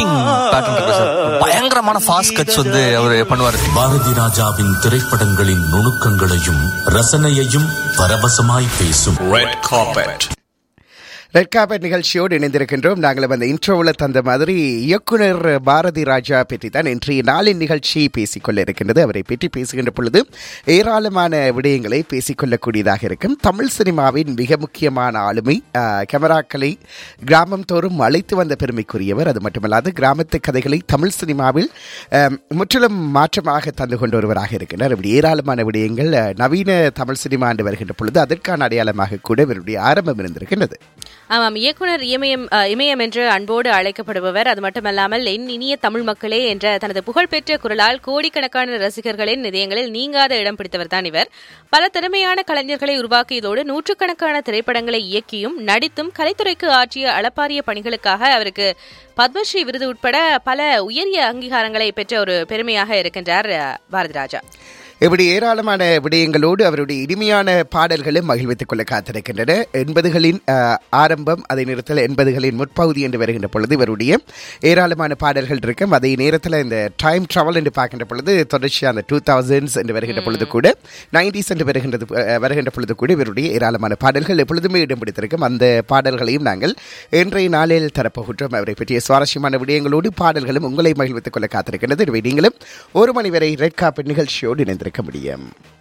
Shooting pattern இருக்கு sir பயங்கரமான fast cuts வந்து அவர் பண்ணுவாரு பாரதி ராஜாவின் திரைப்படங்களின் நுணுக்கங்களையும் ரசனையையும் பரவசமாய் பேசும் Red carpet. ரெட் கார்பெட் நிகழ்ச்சியோடு இணைந்திருக்கின்றோம் நாங்கள் அந்த இன்ட்ரோவில் தந்த மாதிரி இயக்குனர் பாரதி ராஜா பற்றி தான் இன்றைய நாளின் நிகழ்ச்சி பேசிக்கொள்ள இருக்கின்றது அவரை பற்றி பேசுகின்ற பொழுது ஏராளமான விடயங்களை பேசிக்கொள்ளக்கூடியதாக இருக்கும் தமிழ் சினிமாவின் மிக முக்கியமான ஆளுமை ஆஹ், கேமராக்களை கிராமம் தோறும் அழைத்து வந்த பெருமைக்குரியவர் அது மட்டுமல்லாது கிராமத்து கதைகளை தமிழ் சினிமாவில் ஆம், முற்றிலும் மாற்றமாக தந்து கொண்டு வருவராக இருக்கின்றார் இப்படி ஏராளமான விடயங்கள் ஆஹ், நவீன தமிழ் சினிமா ஆண்டு வருகின்ற பொழுது அதற்கான அடையாளமாக கூட இவருடைய ஆரம்பம் இருந்திருக்கின்றது ஆமாம் இயக்குனர் இமயம் அஹ், இமயம் என்று அன்போடு அழைக்கப்படுபவர் அது மட்டுமல்லாமல் என் இனிய தமிழ் மக்களே என்ற தனது புகழ்பெற்ற குரலால் கோடிக்கணக்கான ரசிகர்களின் இதயங்களில் நீங்காத இடம் பிடித்தவர் தான் இவர் பல திறமையான கலைஞர்களை உருவாக்கியதோடு நூற்றுக்கணக்கான திரைப்படங்களை இயக்கியும் நடித்தும் கலைத்துறைக்கு ஆற்றிய அளப்பாரிய பணிகளுக்காக அவருக்கு பத்மஸ்ரீ விருது உட்பட பல உயரிய அங்கீகாரங்களை பெற்ற ஒரு பெருமையாக இருக்கின்றார் அஹ், பாரதி ராஜா இப்படி ஏராளமான விடயங்களோடு அவருடைய இனிமையான பாடல்களும் மகிழ்வித்துக் கொள்ள காத்திருக்கின்றன எண்பதுகளின் அஹ், ஆரம்பம் அதே நேரத்தில் எண்பதுகளின் முற்பகுதி என்று வருகின்ற பொழுது இவருடைய ஏராளமான பாடல்கள் இருக்கும் அதே நேரத்தில் இந்த டைம் ட்ராவல் என்று பார்க்கின்ற பொழுது தொடர்ச்சியாக அந்த டூ தௌசண்ட்ஸ் என்று வருகின்ற பொழுது கூட நைன்டிஸ் என்று வருகின்றது அஹ், வருகின்ற பொழுது கூட இவருடைய ஏராளமான பாடல்கள் எப்பொழுதுமே இடம் பிடித்திருக்கும் அந்த பாடல்களையும் நாங்கள் இன்றைய நாளில் தரப்போகின்றோம் அவரை பற்றிய சுவாரஸ்யமான விடயங்களோடு பாடல்களும் உங்களை மகிழ்வித்துக் கொள்ள காத்திருக்கின்றது எனவே நீங்களும் ஒரு மணி வரை ரெட் காப்பி நிகழ்ச்சியோடு இணைந்திருக்க முடியும்